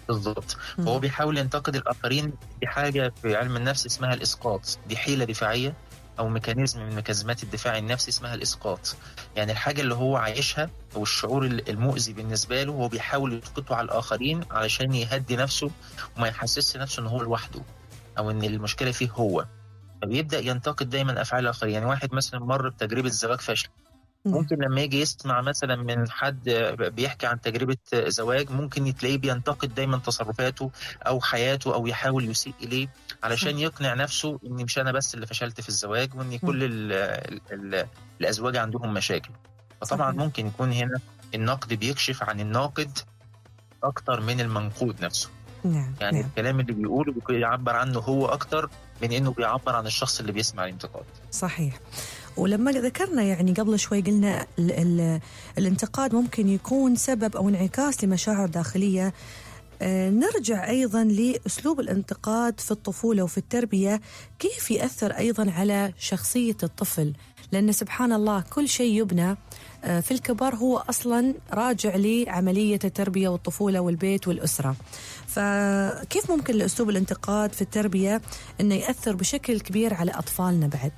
بالظبط مم. فهو بيحاول ينتقد الاخرين دي حاجه في علم النفس اسمها الاسقاط دي حيله دفاعيه او ميكانيزم من ميكانيزمات الدفاع النفسي اسمها الاسقاط يعني الحاجه اللي هو عايشها او الشعور المؤذي بالنسبه له هو بيحاول يسقطه على الاخرين علشان يهدي نفسه وما يحسسش نفسه ان هو لوحده او ان المشكله فيه هو فبيبدا ينتقد دايما افعال الاخرين يعني واحد مثلا مر بتجربه زواج فاشل نعم. ممكن لما يجي يسمع مثلا من حد بيحكي عن تجربة زواج ممكن تلاقيه بينتقد دايما تصرفاته أو حياته أو يحاول يسيء إليه علشان صح. يقنع نفسه إن مش أنا بس اللي فشلت في الزواج وإن كل ال ال الأزواج عندهم مشاكل فطبعا صحيح. ممكن يكون هنا النقد بيكشف عن الناقد أكتر من المنقود نفسه نعم يعني نعم الكلام اللي بيقوله بيعبر عنه هو أكتر من إنه بيعبر عن الشخص اللي بيسمع الانتقاد صحيح ولما ذكرنا يعني قبل شوي قلنا ال ال الانتقاد ممكن يكون سبب او انعكاس لمشاعر داخليه آه، نرجع ايضا لاسلوب الانتقاد في الطفوله وفي التربيه كيف ياثر ايضا على شخصيه الطفل لان سبحان الله كل شيء يبنى آه، في الكبر هو اصلا راجع لعمليه التربيه والطفوله والبيت والاسره. فكيف ممكن لاسلوب الانتقاد في التربيه انه ياثر بشكل كبير على اطفالنا بعد؟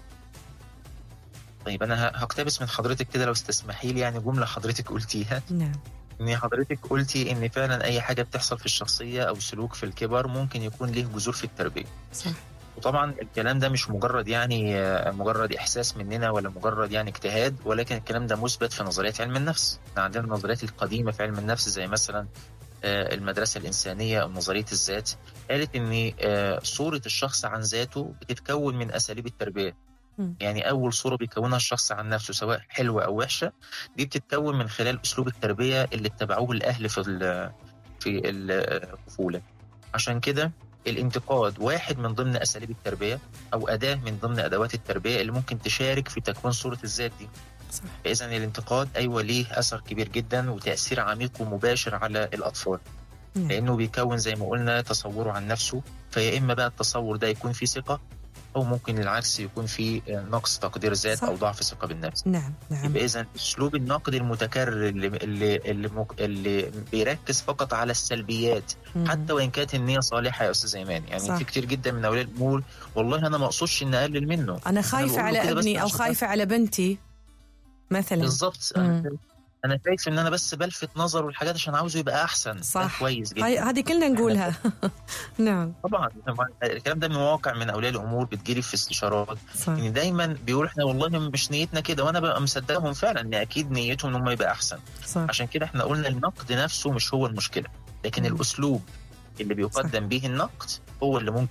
طيب أنا ه- هقتبس من حضرتك كده لو تسمحي لي يعني جملة حضرتك قلتيها نعم ان حضرتك قلتي ان فعلا اي حاجه بتحصل في الشخصيه او سلوك في الكبر ممكن يكون له جذور في التربيه صح وطبعا الكلام ده مش مجرد يعني آه، مجرد احساس مننا ولا مجرد يعني اجتهاد ولكن الكلام ده مثبت في نظريات علم النفس احنا عندنا النظريات القديمه في علم النفس زي مثلا آه، المدرسه الانسانيه او نظريه الذات قالت ان آه، صوره الشخص عن ذاته بتتكون من اساليب التربيه مم. يعني اول صوره بيكونها الشخص عن نفسه سواء حلوه او وحشه دي بتتكون من خلال اسلوب التربيه اللي اتبعوه الاهل في ال- في الطفوله عشان كده الانتقاد واحد من ضمن اساليب التربيه او اداه من ضمن ادوات التربيه اللي ممكن تشارك في تكوين صوره الذات دي صح فاذا الانتقاد ايوه ليه اثر كبير جدا وتاثير عميق ومباشر على الاطفال نعم. لانه بيكون زي ما قلنا تصوره عن نفسه فيا اما بقى التصور ده يكون فيه ثقه او ممكن العكس يكون فيه نقص تقدير ذات صح. او ضعف ثقه بالنفس نعم نعم يبقى اذا اسلوب النقد المتكرر اللي اللي اللي, مك- اللي بيركز فقط على السلبيات مم. حتى وان كانت النيه صالحه يا استاذ ايمان يعني صح. في كتير جدا من اولياء الامور والله انا ما اقصدش ان اقلل منه انا خايفه بقول له على كده بس ابني او عشان خايفه على بنتي مثلا بالظبط مم. انا انا شايف ان انا بس بلفت نظره الحاجات عشان عاوزه يبقى احسن ده صح. كويس جدا هاي هذه كلنا نقولها نعم طبعا طبعاً الكلام ده من واقع من اولياء الامور بتجيلي في استشارات صح ان دايما بيقولوا احنا والله مش نيتنا كده وانا ببقى مصدقهم فعلا ان اكيد نيتهم ان هم يبقى احسن صح عشان كده احنا قلنا النقد نفسه مش هو المشكله لكن مم. الاسلوب اللي بيقدم به النقد هو اللي ممكن